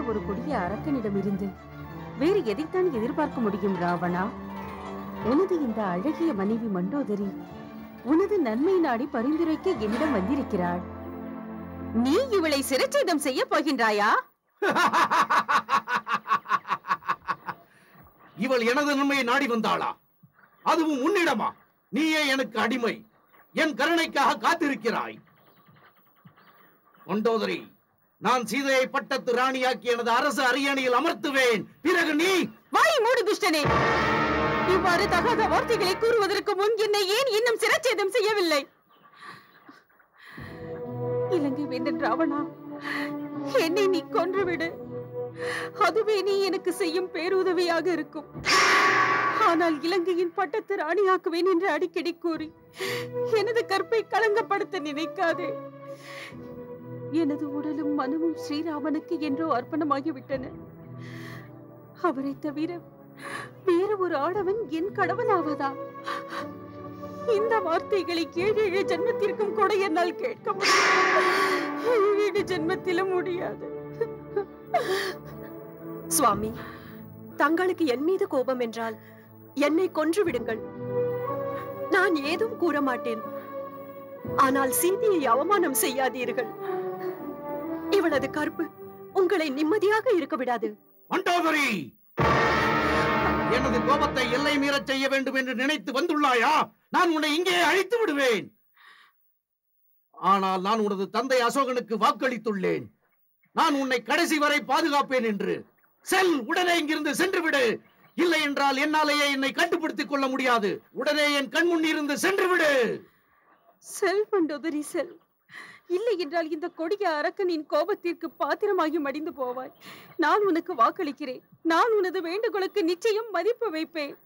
ஒரு கொடிய அரக்கனிடமிருந்து வேறு எதைத்தான் எதிர்பார்க்க முடியும் ராவணா உனது இந்த அழகிய மனைவி மண்டோதரி உனது நன்மை நாடி பரிந்துரைக்க என்னிடம் வந்திருக்கிறாள் நீ இவளை சிரச்சேதம் செய்ய போகின்றாயா இவள் எனது நன்மையை நாடி வந்தாளா அதுவும் உன்னிடமா நீயே எனக்கு அடிமை என் கருணைக்காக காத்திருக்கிறாய் மண்டோதரி நான் சீதையை பட்டத்து ராணியாக்கி எனது அரசு அரியணையில் அமர்த்துவேன் பிறகு நீ வாய் மூடு துஷ்டனே இவ்வாறு தகாத வார்த்தைகளை கூறுவதற்கு முன் என்னை ஏன் இன்னும் சிரச்சேதம் செய்யவில்லை இலங்கை வேந்தன் ராவணா என்னை நீ கொன்றுவிடு அதுவே நீ எனக்கு செய்யும் பேருதவியாக இருக்கும் ஆனால் இலங்கையின் பட்டத்து ராணியாக்குவேன் என்று அடிக்கடி கூறி எனது கற்பை களங்கப்படுத்த நினைக்காதே எனது உடலும் மனமும் ஸ்ரீராமனுக்கு என்றோ அர்ப்பணமாகிவிட்டன அவரை தவிர வேறு ஒரு ஆடவன் என் கணவனாவதா இந்த வார்த்தைகளை ஏழு ஏழு ஜென்மத்திற்கும் கூட என்னால் கேட்க முடியாது ஏழு ஜென்மத்திலும் முடியாது சுவாமி தங்களுக்கு என் மீது கோபம் என்றால் என்னை கொன்று விடுங்கள் நான் ஏதும் கூற மாட்டேன் ஆனால் சீதையை அவமானம் செய்யாதீர்கள் இவளது கற்பு உங்களை நிம்மதியாக இருக்க விடாது மண்டோதரி எனது கோபத்தை எல்லை மீறச் செய்ய வேண்டும் என்று நினைத்து வந்துள்ளாயா நான் உன்னை இங்கே அழித்து விடுவேன் ஆனால் நான் உனது தந்தை அசோகனுக்கு வாக்களித்துள்ளேன் நான் உன்னை கடைசி வரை பாதுகாப்பேன் என்று செல் உடனே இங்கிருந்து சென்று விடு இல்லை என்றால் என்னாலேயே என்னை கட்டுப்படுத்திக் கொள்ள முடியாது உடனே என் கண்முன் இருந்து சென்று விடு செல் மண்டோதரி செல் இல்லை என்றால் இந்த கொடிய அரக்கனின் கோபத்திற்கு பாத்திரமாகி மடிந்து போவாய் நான் உனக்கு வாக்களிக்கிறேன் நான் உனது வேண்டுகோளுக்கு நிச்சயம் மதிப்பு வைப்பேன்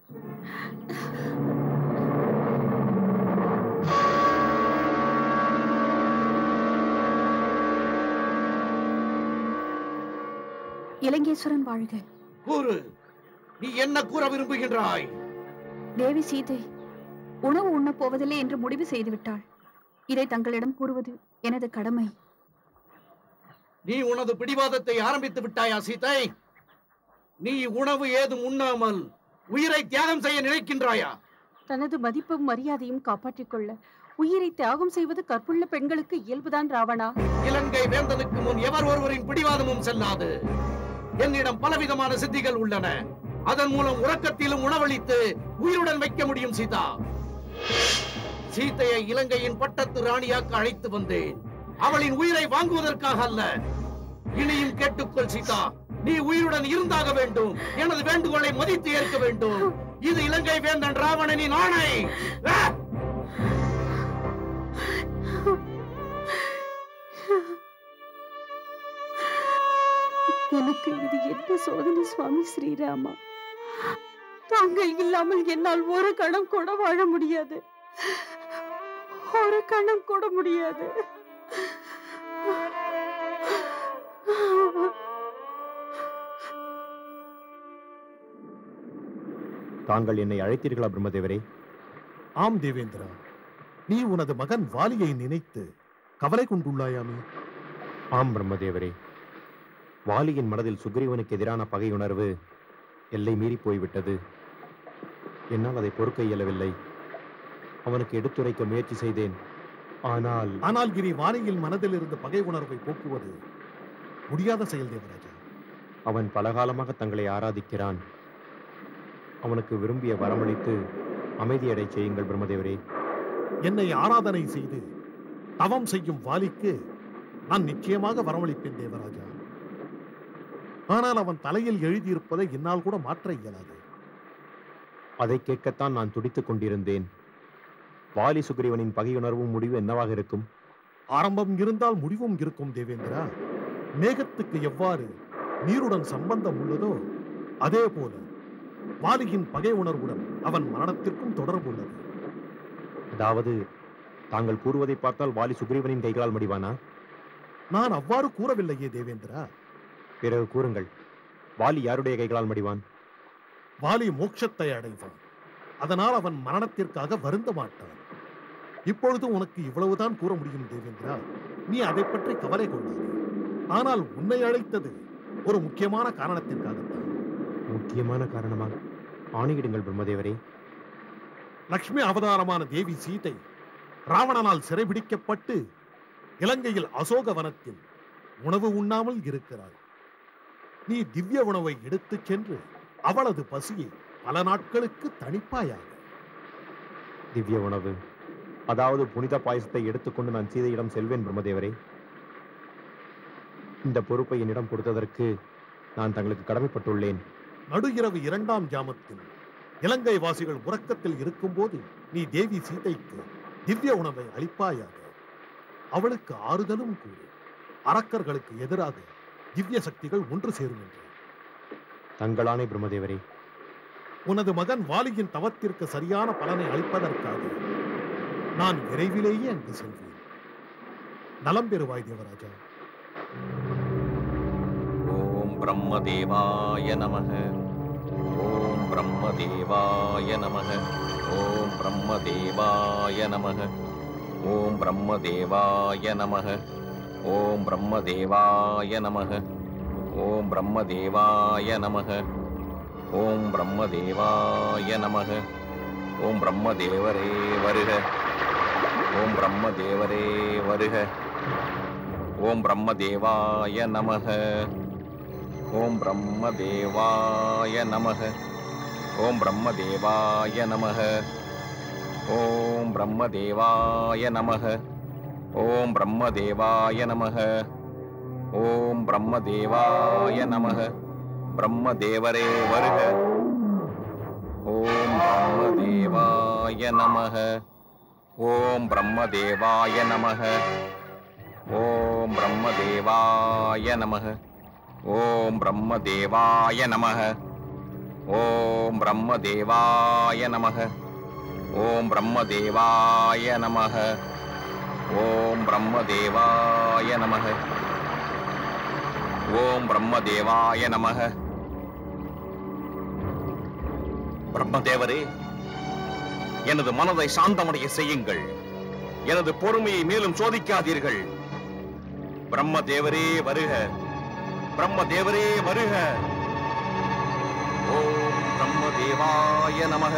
இலங்கேஸ்வரன் வாழ்க கூறு நீ என்ன கூற விரும்புகின்றாய் தேவி சீதை உணவு உண்ணப் போவதில்லை என்று முடிவு செய்துவிட்டாள் இதை தங்களிடம் கூறுவது எனது கடமை நீ உனது பிடிவாதத்தை ஆரம்பித்து விட்டாயா சீதை நீ உணவு ஏதும் உண்ணாமல் உயிரை தியாகம் செய்ய நினைக்கின்றாயா தனது மதிப்பும் மரியாதையும் காப்பாற்றிக் கொள்ள உயிரை தியாகம் செய்வது கற்புள்ள பெண்களுக்கு இயல்புதான் ராவணா இலங்கை வேந்தனுக்கு முன் எவர் ஒருவரின் பிடிவாதமும் செல்லாது என்னிடம் பலவிதமான சித்திகள் உள்ளன அதன் மூலம் உறக்கத்திலும் உணவளித்து உயிருடன் வைக்க முடியும் சீதா சீதையை இலங்கையின் பட்டத்து ராணியாக்க அழைத்து வந்தேன் அவளின் உயிரை வாங்குவதற்காக அல்ல இனியும் கேட்டுக்கொள் சீதா நீ உயிருடன் இருந்தாக வேண்டும் எனது வேண்டுகோளை மதித்து ஏற்க வேண்டும் இது இலங்கை வேந்தன் ராவணனின் ஆணை ஆ! எனக்கு இது என்ன சோதனை சுவாமி ஸ்ரீராமா தாங்கள் இல்லாமல் என்னால் ஒரு கணம் கூட வாழ முடியாது ஒரு கணம் கூட முடியாது தாங்கள் என்னை அழைத்தீர்களா பிரம்மதேவரே ஆம் தேவேந்திரா நீ உனது மகன் வாலியை நினைத்து கவலை கொண்டுள்ளாயாமே ஆம் பிரம்மதேவரே வாலியின் மனதில் சுக்ரீவனுக்கு எதிரான பகை உணர்வு எல்லை மீறி போய்விட்டது என்னால் அதை பொறுக்க இயலவில்லை அவனுக்கு எடுத்துரைக்க முயற்சி செய்தேன் ஆனால் ஆனால் இனி வாலியின் மனதில் இருந்த பகை உணர்வை போக்குவது முடியாத செயல் தேவராஜா அவன் பலகாலமாக தங்களை ஆராதிக்கிறான் அவனுக்கு விரும்பிய வரமளித்து அமைதியடை செய்யுங்கள் பிரம்மதேவரே என்னை ஆராதனை செய்து தவம் செய்யும் வாலிக்கு நான் நிச்சயமாக வரவழைப்பேன் தேவராஜா ஆனால் அவன் தலையில் எழுதியிருப்பதை என்னால் கூட மாற்ற இயலாது அதை கேட்கத்தான் நான் துடித்துக் கொண்டிருந்தேன் வாலி சுக்ரீவனின் பகையுணர்வும் முடிவு என்னவாக இருக்கும் ஆரம்பம் இருந்தால் முடிவும் இருக்கும் தேவேந்திரா மேகத்துக்கு எவ்வாறு நீருடன் சம்பந்தம் உள்ளதோ அதே போல வாலியின் பகை உணர்வுடன் அவன் மரணத்திற்கும் தொடர்பு உள்ளது அதாவது தாங்கள் கூறுவதை பார்த்தால் வாலி சுக்ரீவனின் கைகளால் முடிவானா நான் அவ்வாறு கூறவில்லையே தேவேந்திரா பிறகு கூறுங்கள் வாலி யாருடைய கைகளால் மடிவான் வாலி மோட்சத்தை அடைவான் அதனால் அவன் மரணத்திற்காக வருந்த மாட்டான் இப்பொழுது உனக்கு இவ்வளவுதான் கூற முடியும் தேவேந்திரா நீ அதை பற்றி கவலை கொள்ளாதே ஆனால் உன்னை அழைத்தது ஒரு முக்கியமான காரணத்திற்காகத்தான் முக்கியமான காரணமா ஆணையிடுங்கள் பிரம்மதேவரே லக்ஷ்மி அவதாரமான தேவி சீதை ராவணனால் சிறைபிடிக்கப்பட்டு இலங்கையில் அசோக வனத்தில் உணவு உண்ணாமல் இருக்கிறாள் நீ திவ்ய உணவை எடுத்துச் சென்று அவளது பசியை பல நாட்களுக்கு தணிப்பாயாக திவ்ய உணவு அதாவது புனித பாயசத்தை எடுத்துக்கொண்டு நான் சீதையிடம் செல்வேன் பிரம்மதேவரே இந்த பொறுப்பை என்னிடம் கொடுத்ததற்கு நான் தங்களுக்கு கடமைப்பட்டுள்ளேன் நடு இரவு இரண்டாம் ஜாமத்தில் இலங்கை வாசிகள் உறக்கத்தில் இருக்கும்போது நீ தேவி சீதைக்கு திவ்ய உணவை அளிப்பாயாக அவளுக்கு ஆறுதலும் கூறு அரக்கர்களுக்கு எதிராக திவ்ய சக்திகள் ஒன்று சேரும் என்று தங்களானே பிரம்மதேவரே உனது மகன் வாலியின் தவத்திற்கு சரியான பலனை அளிப்பதற்காக நான் விரைவிலேயே அங்கு செல்வேன் நலம் பெறுவாய் தேவராஜா ஓம் பிரம்மதேவாய நமக ஓம் பிரம்மதேவாய நமக ஓம் பிரம்மதேவாய நமக ஓம் பிரம்மதேவாய நமக ஓம் பிரம்மதேவாய நமக ஓம் பிரம்மதேவாய நமக ஓம் பிரம்மதேவாய நமக ஓம் பிரம்மதேவரே வருக ஓம் பிரம்மதேவரே வருக ஓம் பிரம்மதேவாய நமக ஓம் பிரம்மதேவாய நமக ஓம் பிரம்மதேவாய நமக ஓம் பிரம்மதேவாய நமக ஓம் பிரம்மதேவாய நமக ஓம் பிரம்மதேவாய நமக பிரம்மதேவரே வருக ஓம் பிரம்மதேவாய நமக ஓம் பிரம்மதேவாய நமக ஓம் பிரம்மதேவாய நமக ஓம் பிரம்மதேவாய நமக ஓம் பிரம்மதேவாய நமக ஓம் பிரம்மதேவாய நமக ஓம் பிரம்மதேவாய நமக ஓம் பிரம்மதேவாய நமக பிரம்மதேவரே எனது மனதை சாந்தமடைய செய்யுங்கள் எனது பொறுமையை மேலும் சோதிக்காதீர்கள் பிரம்மதேவரே வருக பிரம்மதேவரே வருக ஓம் பிரம்மதேவாய நமக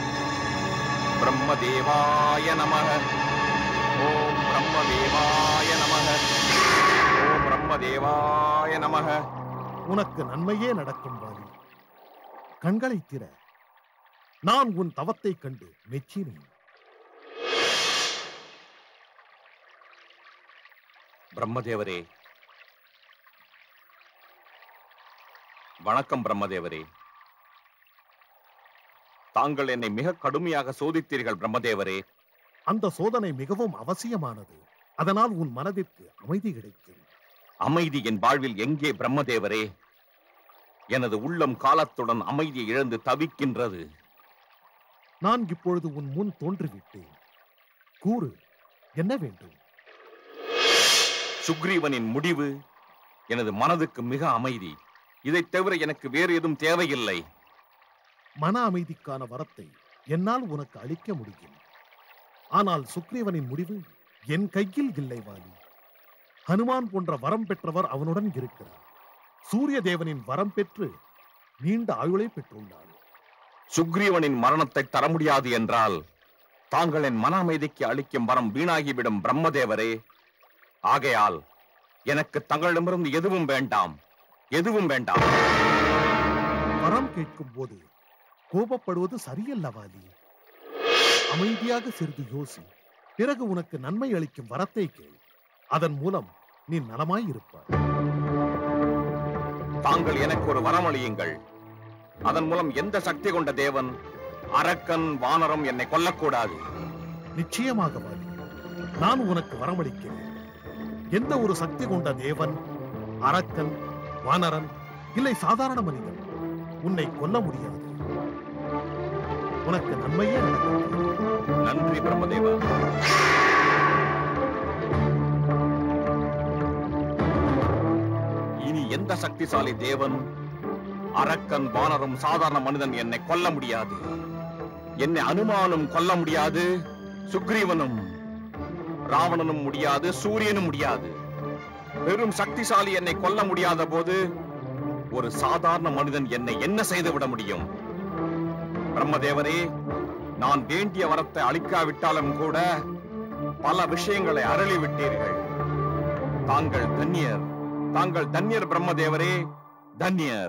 பிரம்மதேவாய நமக ஓம் பிரம்மதேவாய நமக ஓம் பிரம்மதேவாய நமக உனக்கு நன்மையே நடக்கும் வாலி கண்களை திற நான் உன் தவத்தைக் கண்டு மெச்சினேன் பிரம்மதேவரே வணக்கம் பிரம்மதேவரே தாங்கள் என்னை மிக கடுமையாக சோதித்தீர்கள் பிரம்மதேவரே அந்த சோதனை மிகவும் அவசியமானது அதனால் உன் மனதிற்கு அமைதி கிடைக்கும் அமைதி என் வாழ்வில் எங்கே பிரம்மதேவரே எனது உள்ளம் காலத்துடன் அமைதியை இழந்து தவிக்கின்றது நான் இப்பொழுது உன் முன் தோன்றிவிட்டேன் கூறு என்ன வேண்டும் சுக்ரீவனின் முடிவு எனது மனதுக்கு மிக அமைதி இதைத் தவிர எனக்கு வேறு எதுவும் தேவையில்லை மன அமைதிக்கான வரத்தை என்னால் உனக்கு அளிக்க முடியும் ஆனால் சுக்ரீவனின் முடிவு என் கையில் இல்லை வாலி ஹனுமான் போன்ற வரம் பெற்றவர் அவனுடன் இருக்கிறார் சூரிய தேவனின் வரம் பெற்று நீண்ட ஆயுளை பெற்றுள்ளான் சுக்ரீவனின் மரணத்தை தர முடியாது என்றால் தாங்கள் என் மன அமைதிக்கு அளிக்கும் வரம் வீணாகிவிடும் பிரம்மதேவரே ஆகையால் எனக்கு தங்களிடமிருந்து எதுவும் வேண்டாம் எதுவும் வேண்டாம் வரம் கேட்கும் போது கோபப்படுவது சரியல்ல வாலி அமைதியாக சிறிது யோசி பிறகு உனக்கு நன்மை அளிக்கும் வரத்தை கேள் அதன் மூலம் நீ நலமாய் இருப்பாய் தாங்கள் எனக்கு ஒரு வரம் அளியுங்கள் அதன் மூலம் எந்த சக்தி கொண்ட தேவன் அரக்கன் வானரம் என்னை கொல்லக்கூடாது நிச்சயமாக வாலி நான் உனக்கு வரமளிக்கிறேன் எந்த ஒரு சக்தி கொண்ட தேவன் அரக்கன் வானரன் இல்லை சாதாரண மனிதன் உன்னை கொல்ல முடியாது உனக்கு நன்மையே நடக்கும் நன்றி பிரம்மதேவா இனி எந்த சக்திசாலி தேவன் அரக்கன் வானரும் சாதாரண மனிதன் என்னை கொல்ல முடியாது என்னை அனுமானும் கொல்ல முடியாது சுக்ரீவனும் ராவணனும் முடியாது சூரியனும் முடியாது பெரும் சக்திசாலி என்னை கொல்ல முடியாத போது ஒரு சாதாரண மனிதன் என்னை என்ன செய்து விட முடியும் பிரம்மதேவரே நான் வேண்டிய வரத்தை அளிக்காவிட்டாலும் கூட பல விஷயங்களை அருளி விட்டீர்கள் தாங்கள் தன்யர் தாங்கள் தன்யர் பிரம்மதேவரே தன்யர்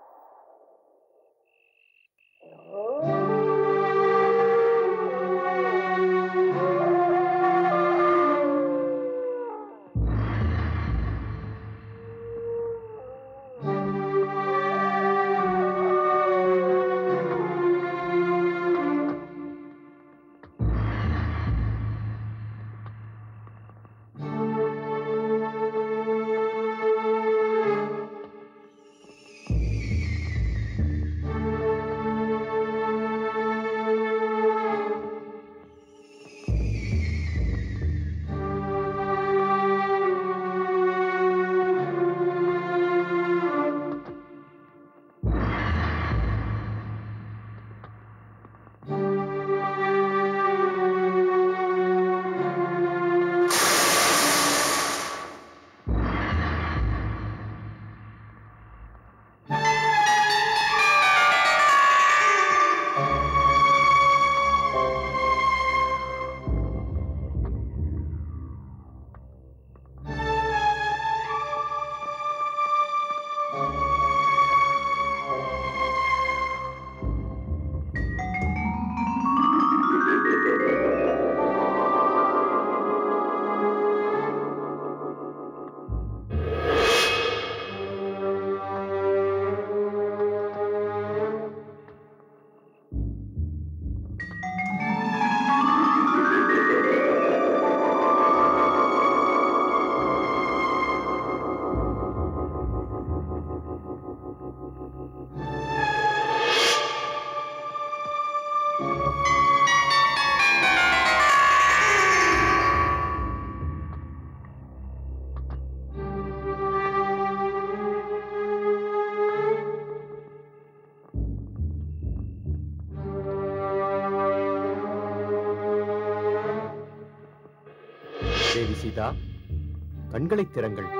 தேவி சீதா கண்களைத் திறங்கள்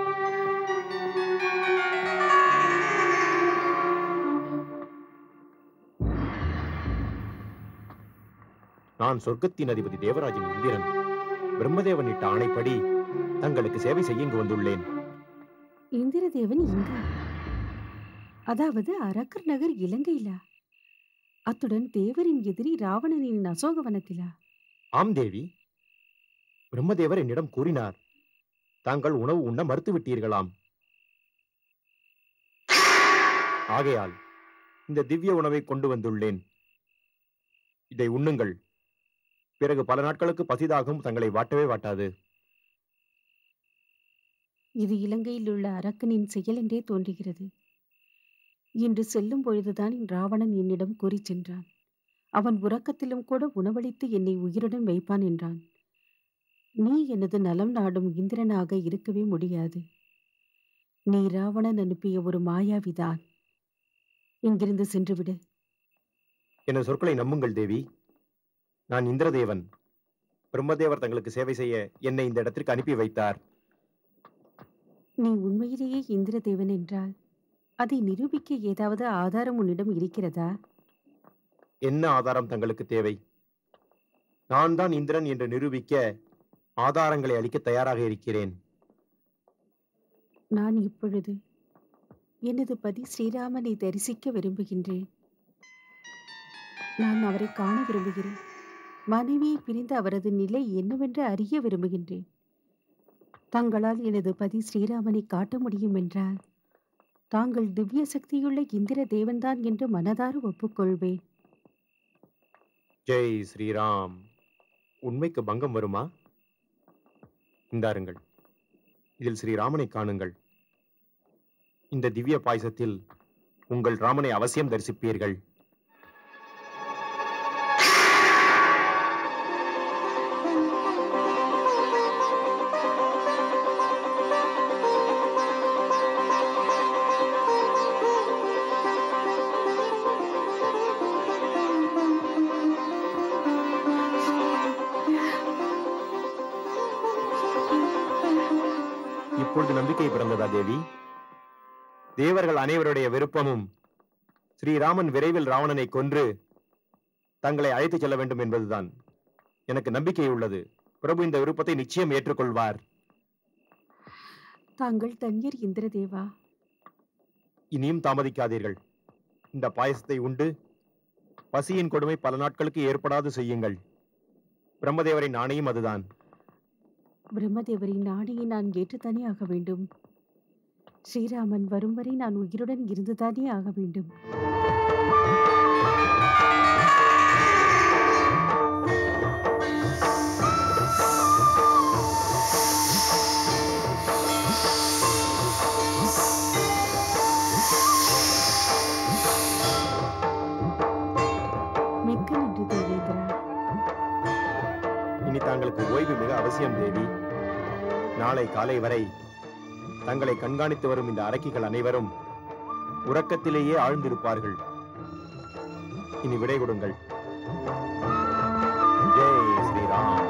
நான் சொர்க்கத்தின் அதிபதி தேவராஜன் இந்திரன் பிரம்மதேவன் இட்ட ஆணைப்படி தங்களுக்கு சேவை செய்ய இங்கு வந்துள்ளேன் இந்திரதேவன் இங்க அதாவது அரக்கர் நகர் இலங்கையிலா அத்துடன் தேவரின் எதிரி ராவணனின் அசோகவனத்திலா ஆம் தேவி பிரம்மதேவர் என்னிடம் கூறினார் தாங்கள் உணவு உண்ண மறுத்துவிட்டீர்களாம் ஆகையால் இந்த திவ்ய உணவை கொண்டு வந்துள்ளேன் இதை உண்ணுங்கள் பிறகு பல நாட்களுக்கு பசிதாகவும் தங்களை வாட்டவே வாட்டாது இது இலங்கையில் உள்ள அரக்கனின் செயல் என்றே தோன்றுகிறது இன்று செல்லும் பொழுதுதான் ராவணன் என்னிடம் கூறிச் சென்றான் அவன் உறக்கத்திலும் கூட உணவளித்து என்னை உயிருடன் வைப்பான் என்றான் நீ எனது நலம் நாடும் இந்திரனாக இருக்கவே முடியாது நீ ராவணன் அனுப்பிய ஒரு மாயாவிதான் இங்கிருந்து சென்றுவிடு எனது சொற்களை நம்புங்கள் தேவி நான் இந்திரதேவன் பிரம்மதேவர் தங்களுக்கு சேவை செய்ய என்னை இந்த இடத்திற்கு அனுப்பி வைத்தார் நீ உண்மையிலேயே இந்திரதேவன் என்றால் அதை நிரூபிக்க ஏதாவது ஆதாரம் உன்னிடம் இருக்கிறதா என்ன ஆதாரம் தங்களுக்கு தேவை நான் தான் இந்திரன் என்று நிரூபிக்க ஆதாரங்களை அளிக்க தயாராக இருக்கிறேன் நான் இப்பொழுது எனது பதி ஸ்ரீராமனை தரிசிக்க விரும்புகின்றேன் நான் அவரை காண விரும்புகிறேன் மனைவியை பிரிந்த அவரது நிலை என்னவென்று அறிய விரும்புகின்றேன் தங்களால் எனது பதி ஸ்ரீராமனை காட்ட முடியும் என்றால் தாங்கள் திவ்ய சக்தியுள்ள இந்திர தேவன்தான் என்று மனதார ஒப்புக்கொள்வேன் ஜெய் ஸ்ரீராம் உண்மைக்கு பங்கம் வருமா இந்தாருங்கள் இதில் ஸ்ரீராமனை காணுங்கள் இந்த திவ்ய பாயசத்தில் உங்கள் ராமனை அவசியம் தரிசிப்பீர்கள் இப்பொழுது நம்பிக்கை பிறந்ததா தேவி தேவர்கள் அனைவருடைய விருப்பமும் ஸ்ரீராமன் விரைவில் ராவணனை கொன்று தங்களை அழைத்துச் செல்ல வேண்டும் என்பதுதான் எனக்கு நம்பிக்கை உள்ளது பிரபு இந்த விருப்பத்தை நிச்சயம் ஏற்றுக்கொள்வார் தாங்கள் தன்யர் இந்திரதேவா இனியும் தாமதிக்காதீர்கள் இந்த பாயசத்தை உண்டு பசியின் கொடுமை பல நாட்களுக்கு ஏற்படாது செய்யுங்கள் பிரம்மதேவரின் ஆணையும் அதுதான் பிரம்மதேவரின் நாடியை நான் ஏற்றுத்தானே ஆக வேண்டும் ஸ்ரீராமன் வரும் வரை நான் உயிருடன் இருந்துதானே ஆக வேண்டும் மிக்க நன்றி தேவேந்திரா இனி தாங்களுக்கு ஓய்வு மிக அவசியம் தேவி நாளை காலை வரை தங்களை கண்காணித்து வரும் இந்த அரக்கிகள் அனைவரும் உறக்கத்திலேயே ஆழ்ந்திருப்பார்கள் இனி விடை கொடுங்கள் ஜெய் ஸ்ரீராம்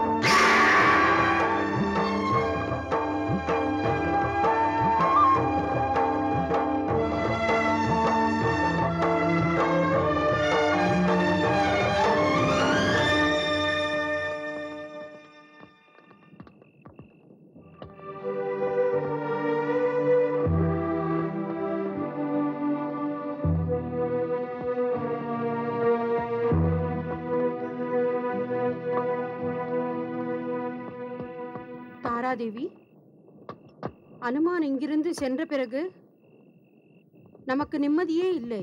தாராதேவி அனுமான் இங்கிருந்து சென்ற பிறகு நமக்கு நிம்மதியே இல்லை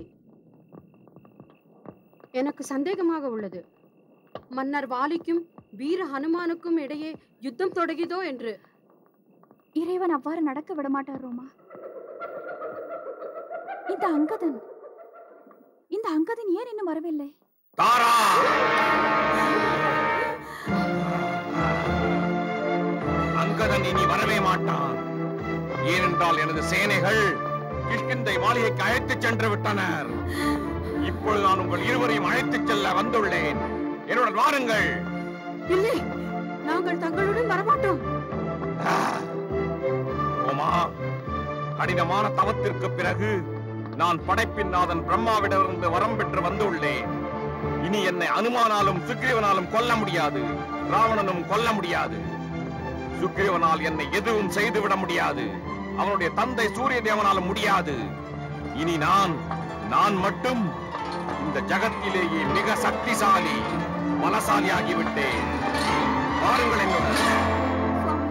எனக்கு சந்தேகமாக உள்ளது மன்னர் வாலிக்கும் வீர ஹனுமானுக்கும் இடையே யுத்தம் தொடங்கியதோ என்று இறைவன் அவ்வாறு நடக்க விடமாட்டார் ரோமா இந்த அங்கதன் இந்த அங்கதன் ஏன் இன்னும் வரவில்லை தாரா அங்கதன் இனி வரவே மாட்டான் ஏனென்றால் எனது சேனைகள் கிஷ்கிந்தை மாளிகைக்கு அழைத்துச் சென்று விட்டனர் இப்பொழுது நான் உங்கள் இருவரையும் அழைத்துச் செல்ல வந்துள்ளேன் என்னுடன் வாருங்கள் இல்லை நாங்கள் தங்களுடன் வரமாட்டோம் ஓமா கடினமான தவத்திற்கு பிறகு நான் படைப்பின் நாதன் பிரம்மாவிடமிருந்து வரம் பெற்று வந்துள்ளேன் இனி என்னை அனுமானாலும் சுக்ரீவனாலும் கொல்ல முடியாது ராவணனும் கொல்ல முடியாது சுக்ரீவனால் என்னை எதுவும் செய்துவிட முடியாது அவனுடைய தந்தை சூரிய தேவனாலும் முடியாது இனி நான் நான் மட்டும் இந்த ஜகத்திலேயே மிக சக்திசாலி பலசாலியாகிவிட்டேன் பாருங்கள் என்னுடன் சுவாமி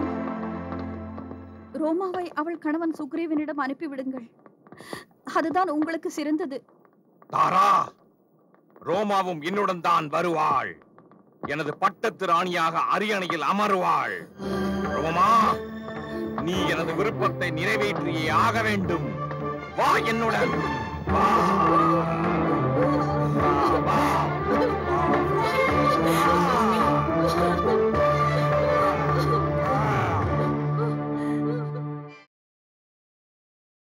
ரோமாவை அவள் கணவன் சுக்ரீவனிடம் அனுப்பிவிடுங்கள் அதுதான் உங்களுக்கு சிறந்தது தாரா ரோமாவும் என்னுடன் தான் வருவாள் எனது பட்டத்து ராணியாக அரியணையில் அமருவாள் ரோமா நீ எனது விருப்பத்தை நிறைவேற்றியே ஆக வேண்டும் வா என்னுடன் வா